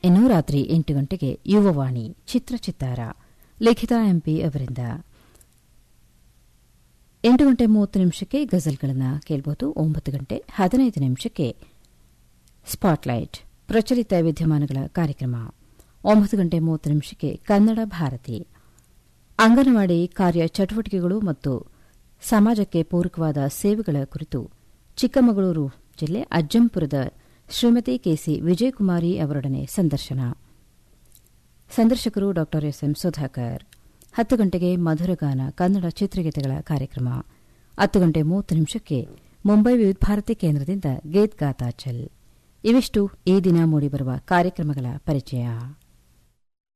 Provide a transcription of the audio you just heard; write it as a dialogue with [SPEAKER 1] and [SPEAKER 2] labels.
[SPEAKER 1] ಇನ್ನು ರಾತ್ರಿ ಎಂಟು ಗಂಟೆಗೆ ಯುವವಾಣಿ ಚಿತ್ರಚಿತ್ತಾರ ಲಿಖಿತ ಎಂಪಿ ಅವರಿಂದ ಎಂಟು ಗಂಟೆ ಮೂವತ್ತು ನಿಮಿಷಕ್ಕೆ ಗಜಲ್ಗಳನ್ನು ಕೇಳಬಹುದು ಒಂಬತ್ತು ಗಂಟೆ ಹದಿನೈದು ನಿಮಿಷಕ್ಕೆ ಸ್ಪಾಟ್ಲೈಟ್ ಪ್ರಚಲಿತ ವಿದ್ಯಮಾನಗಳ ಕಾರ್ಯಕ್ರಮ ಒಂಬತ್ತು ಗಂಟೆ ಮೂವತ್ತು ನಿಮಿಷಕ್ಕೆ ಕನ್ನಡ ಭಾರತಿ ಅಂಗನವಾಡಿ ಕಾರ್ಯ ಚಟುವಟಿಕೆಗಳು ಮತ್ತು ಸಮಾಜಕ್ಕೆ ಪೂರಕವಾದ ಸೇವೆಗಳ ಕುರಿತು ಚಿಕ್ಕಮಗಳೂರು ಜಿಲ್ಲೆ ಅಜ್ಜಂಪುರದ ಶ್ರೀಮತಿ ಕೆಸಿ ವಿಜಯಕುಮಾರಿ ಅವರೊಡನೆ ಸಂದರ್ಶನ ಸಂದರ್ಶಕರು ಡಾ ಎಸ್ಎಂ ಸುಧಾಕರ್ ಹತ್ತು ಗಂಟೆಗೆ ಮಧುರಗಾನ ಕನ್ನಡ ಚಿತ್ರಗೀತೆಗಳ ಕಾರ್ಯಕ್ರಮ ಹತ್ತು ಗಂಟೆ ಮೂವತ್ತು ನಿಮಿಷಕ್ಕೆ ಮುಂಬೈ ವಿವಿಧ ಭಾರತಿ ಕೇಂದ್ರದಿಂದ ಗೇತ್ ಗಾತಾ ಚಲ್ ಇವಿಷ್ಟು ಈ ದಿನ ಮೂಡಿಬರುವ ಕಾರ್ಯಕ್ರಮಗಳ ಪರಿಚಯ